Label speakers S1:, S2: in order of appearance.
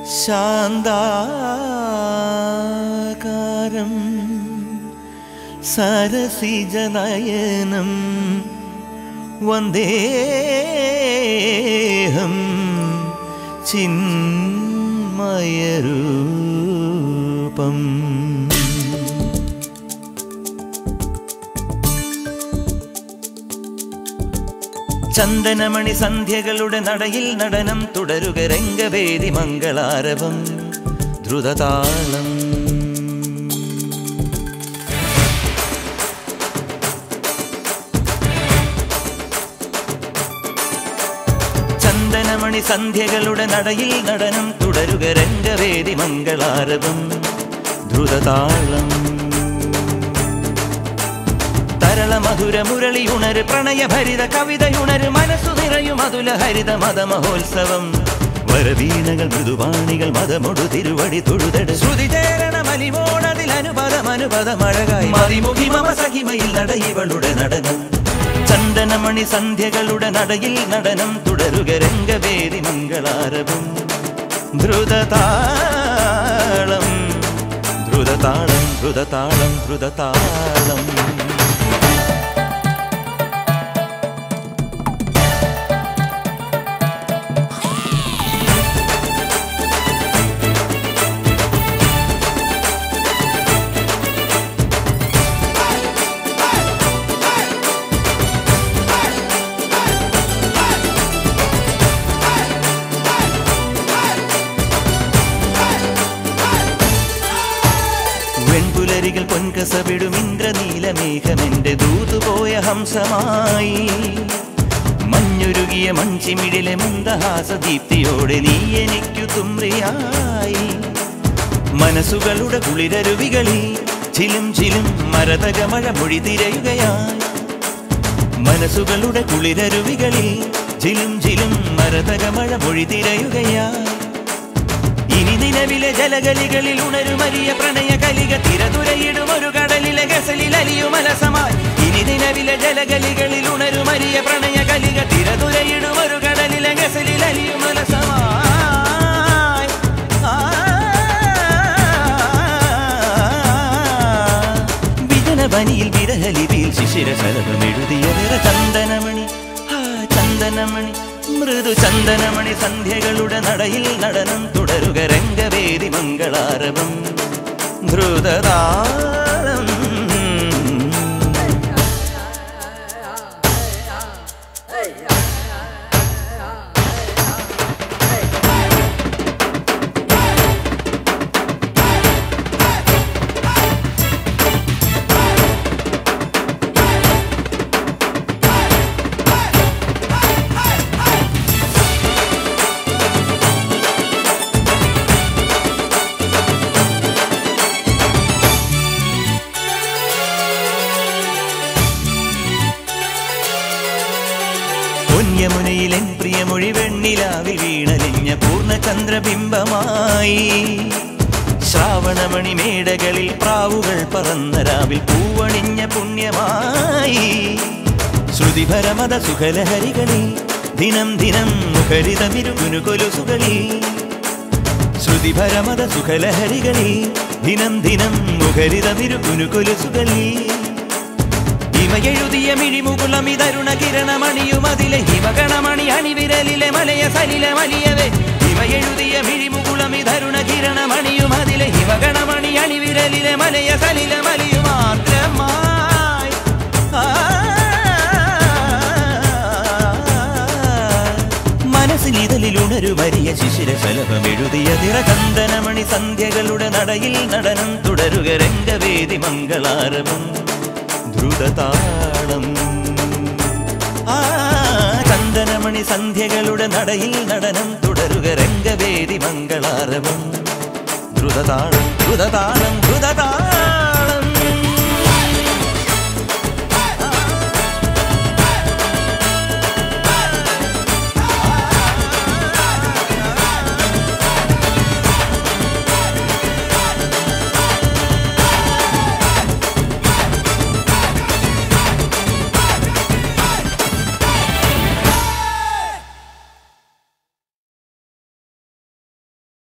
S1: ശാന്താകാരം സരസിജനയനം വന്ദേഹം ചിന്മയരൂപം ചന്ദനമണി സന്ധ്യകളുടെ നടയിൽ നടനം തുടരുക രംഗവേദി മംഗളാരവം ദ്രുതതാളം ചന്ദനമണി സന്ധ്യകളുടെ നടയിൽ നടനം തുടരുക രംഗവേദി മംഗളാരവം ദ്രുതതാളം തരള മധുര മുരളിയുണര് പ്രണയഭരിത കവിതയുണര് മനസ്സു നിറയും അതുല ഹരിത മത മഹോത്സവം വരവീണകൾ മൃദുവാണികൾ മതമൊടു തിരുവടി തൊഴുതട് ശ്രുതി ചേരണ മലിമോണതിൽ അനുപദം അനുപദം അഴകായി മതിമുഖി മമ സഹിമയിൽ നടയിവളുടെ നടനം ചന്ദനമണി സന്ധ്യകളുടെ നടയിൽ നടനം തുടരുക രംഗവേദി മംഗളാരവും ധ്രുതതാളം ധ്രുതതാളം ധ്രുതതാളം ധ്രുതതാളം വെൺപുലരികൾ പൊൻകസവിടും ഇന്ദ്രനീലമേഘമെന്റെ ദൂതുപോയ ഹംസമായി മഞ്ഞുരുകിയ മൺചിമിടിലെ മന്ദഹാസദീപ്തിയോടെ നീ എനിക്കു തുമ്രിയായി മനസ്സുകളുടെ കുളിരരുവികളിൽ ചിലും ചിലും മരതകമഴ മൊഴി തിരയുകയായി മനസ്സുകളുടെ കുളിരരുവികളിൽ ചിലും ചിലും മരതകമഴ മൊഴി തിരയുകയായി ഇനി നിലവിലെ ജലഗലികളിൽ ഉണരുമരിയ പ്രണയ കലിക തിരതുരയിടും ഒരു കടലിലെ ഗസലിൽ അലിയുമലസമായി ഇനി നിലവിലെ ജലഗലികളിൽ ഉണരുമരിയ പ്രണയ കലിക തിരതുരയിടും ഒരു കടലിലെ ഗസലിൽ അലിയുമലസമായി വിജനവനിയിൽ വിരഹലിപിയിൽ ശിശിര ശലഭം എഴുതിയ നിറ ചന്ദനമണി ആ ചന്ദനമണി മൃദു ചന്ദനമണി സന്ധ്യകളുടെ നടയിൽ നടനം തുടരുക രംഗവേദി മംഗളാരവം ധ്രുതതാരം പൊന്യമുനയിലെൻ പ്രിയമൊഴി വെണ്ണിലാവിൽ വീണലിഞ്ഞ പൂർണ്ണചന്ദ്രബിംബമായി ശ്രാവണമണി മേടകളിൽ പ്രാവുകൾ പറന്ന രാവിൽ പൂവണിഞ്ഞ പുണ്യമായി ശ്രുതിഭരമത സുഖലഹരികളിൽ ദിനം ദിനം മുഖരിതമിരുകുനു കൊലുസുകളിൽ ശ്രുതിഭരമത സുഖലഹരികളിൽ ദിനം ദിനം മുഖരിതമിരുകുനു കൊലുസുകളിൽ ഹിമയെഴുതിയ മിഴിമുകുളമിതരുണ കിരണമണിയുമതിലെ ഹിമഗണമണി അണിവിരലിലെ മലയ സലിലെ മലിയവേ ഹിമയെഴുതിയ മിഴിമുകുളമിതരുണ കിരണമണിയുമതിലെ ഹിമഗണമണി അണിവിരലിലെ മലയ സലിലെ മലിയു മാത്രമായി ആ, മനസ്സിൽ ഇതലിൽ ഉണരുമരിയ ശിശിര ശലഭം എഴുതിയ തിറചന്ദനമണി സന്ധ്യകളുടെ നടയിൽ നടനം തുടരുക രംഗവേദി മംഗളാരവം ദ്രുതതാളം ആ ചന്ദനമണി സന്ധ്യകളുടെ നടയിൽ നടനം തുടരുക രംഗവേദി മംഗളാരവം ദ്രുതതാളം ദ്രുതതാളം ദ്രുതതാളം